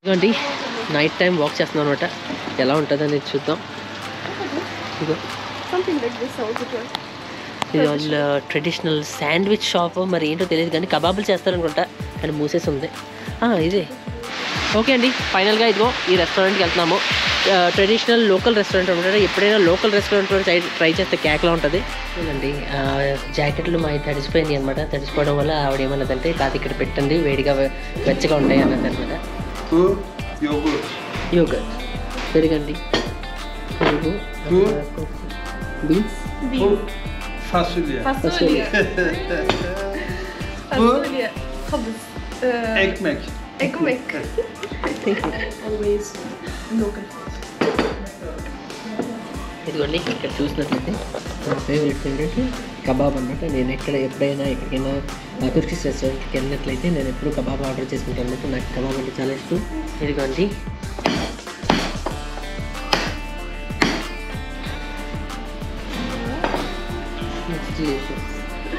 ఇదిగోండి night time walk చేస్తున్నాం అనమాట ఎలా ఉంటుంది అనేది చూద్దాం ఇదిగో Something like this also try. ఇది వాళ్ళ ట్రెడిషనల్ శాండ్విచ్ షాప్ మరి ఏంటో తెలియదు కానీ కబాబులు చేస్తారనుకుంటా కానీ మూసేసి ఉంది ఆ, ఇదే ఓకే అండి ఫైనల్గా ఇదిగో ఈ రెస్టారెంట్కి వెళ్తున్నాము ట్రెడిషనల్ లోకల్ రెస్టారెంట్ అనమాట ఎప్పుడైనా లోకల్ రెస్టారెంట్ ట్రై ట్రై చేస్తే కేక్లా ఉంటుంది చూడండి ఆ, జాకెట్లు మా తడిసిపోయినాయి అనమాట తడిసిపోవడం వల్ల ఆవిడ ఏమన్నదంటే కాదు ఇక్కడ పెట్టండి వేడిగా వె- వెచ్చగా ఉంటాయి అన్నది అనమాట Two yogurt. యోగట్ పెరగండి పెరుగు Two beans full fasulye. Fasulye. Fasulye. خبز. Uh, Ekmek. Ekmek. Always local. ఇదిగోండి ఇక్కడ చూసినట్లయితే నా ఫేవరెట్ ఫేవరెట్ కబాబ్ అనమాట నేను ఎక్కడ ఎప్పుడైనా ఎక్కడికైనా తుర్కిష్ రెస్టారెంట్కి వెళ్ళినట్లయితే నేను ఎప్పుడు కబాబ్ ఆర్డర్ చేసుకుంటాను అనమాట నాకు కబాబ్ అంటే చాలా ఇష్టం ఇదిగోండి It's delicious.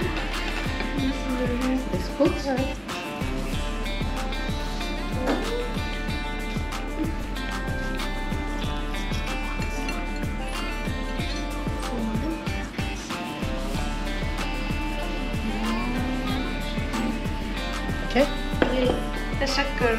This food. Okay. تشكر.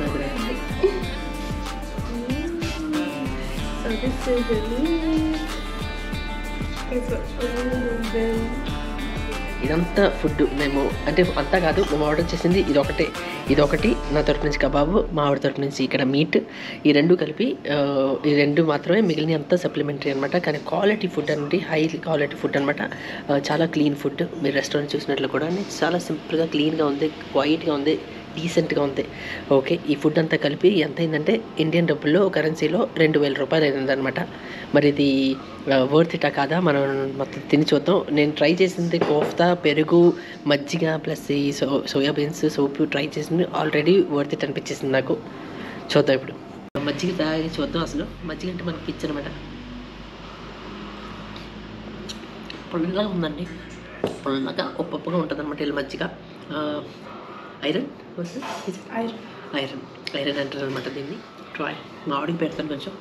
So this is the meat. It's a and then ఇదంతా ఫుడ్ మేము అంటే అంతా కాదు మేము ఆర్డర్ చేసింది ఇది ఒకటే ఇది ఒకటి నా తరపు నుంచి కబాబు మా ఆవిడ తరపు నుంచి ఇక్కడ మీట్ ఈ రెండు కలిపి ఆ, ఈ రెండు మాత్రమే మిగిలిన అంతా సప్లిమెంటరీ అనమాట కానీ క్వాలిటీ ఫుడ్ అనేది హై క్వాలిటీ ఫుడ్ అనమాట చాలా క్లీన్ ఫుడ్ మీరు రెస్టారెంట్ చూసినట్లు కూడా చాలా సింపుల్గా క్లీన్గా ఉంది క్వైట్గా ఉంది డీసెంట్గా ఉంది ఓకే ఈ ఫుడ్ అంతా కలిపి ఎంత అయిందంటే ఇండియన్ డబ్బుల్లో కరెన్సీలో రెండు వేల రూపాయలు అయిందనమాట మరి ఇది వర్త్ ఇటా కాదా మనం మొత్తం తిని చూద్దాం నేను ట్రై చేసింది కోఫ్తా పెరుగు మజ్జిగ ప్లస్ ఈ so soya beans soup try చేసింది ఆల్రెడీ వర్త్ ఇట్ అనిపించేసింది నాకు చూద్దాం ఇప్పుడు మజ్జిగ తాగి చూద్దాం అసలు మజ్జిగ అంటే మనకి పిచ్చి అనమాట పుల్లగా ఉందండి పుల్లగా ఉప్పగా ఉంటుంది అనమాట వీళ్ళ మజ్జిగ ఐరన్ iron. ఐరన్ ఐరన్ అంటారు అనమాట దీన్ని ట్రై మా ఆవిడకి పెడతాను కొంచెం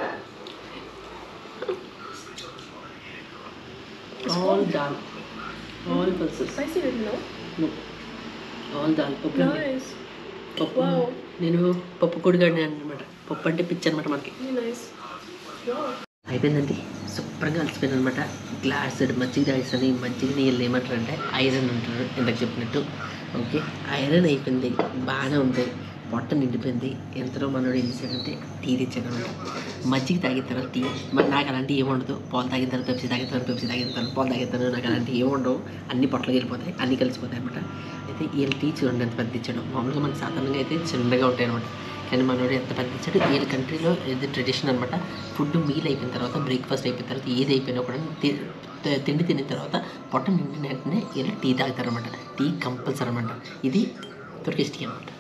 all dal all pulses Spicy with no? All dal పప్పు అండి. Nice. పప్పు Wow. నేను పప్పు కొడుగాడిని అనమాట పప్పు అంటే పిచ్చి అనమాట మనకి Really nice. Wow. అయిపోయిందండి శుభ్రంగా అలసిపోయింది అనమాట గ్లాస్ మజ్జిగ రైస్ అని మజ్జిగ నీళ్ళు ఏమంటారు అంటే ఐరన్ అంటారు ఇందాక చెప్పినట్టు ఓకే ఐరన్ అయిపోయింది బాగానే ఉంది పొట్ట నిండిపోయింది ఎంతలో మనోడు ఏం చేశాడంటే టీ తెచ్చాడు అనమాట మజ్జిగ తాగిన తర్వాత టీ మరి నాకు అలాంటి ఏమి ఉండదు పాలు తాగిన తర్వాత పెప్సీ తాగిన తర్వాత పెప్సీ తాగిన తర్వాత పాలు తాగిన తర్వాత నాకు అలాంటి ఏమి ఉండవు అన్ని పొట్టలు వెళ్ళిపోతాయి అన్నీ కలిసిపోతాయి అనమాట అయితే వీళ్ళ టీ చూడండి ఎంత పెద్ద ఇచ్చాడు మామూలుగా మనకి సాధారణంగా అయితే చిన్నగా ఉంటాయి అనమాట కానీ మనోడు ఎంత పెద్ద ఇచ్చాడు వీళ్ళ కంట్రీలో ఇది ట్రెడిషన్ అనమాట ఫుడ్ మీల్ అయిపోయిన తర్వాత బ్రేక్ఫాస్ట్ అయిపోయిన తర్వాత ఏది అయిపోయినా కూడా తి- తి- తిండి తిన్న తర్వాత పొట్ట నిండిన వెంటనే వీళ్ళు టీ తాగుతారనమాట టీ కంపల్సరీ అనమాట ఇది తుర్కిష్ టీ అనమాట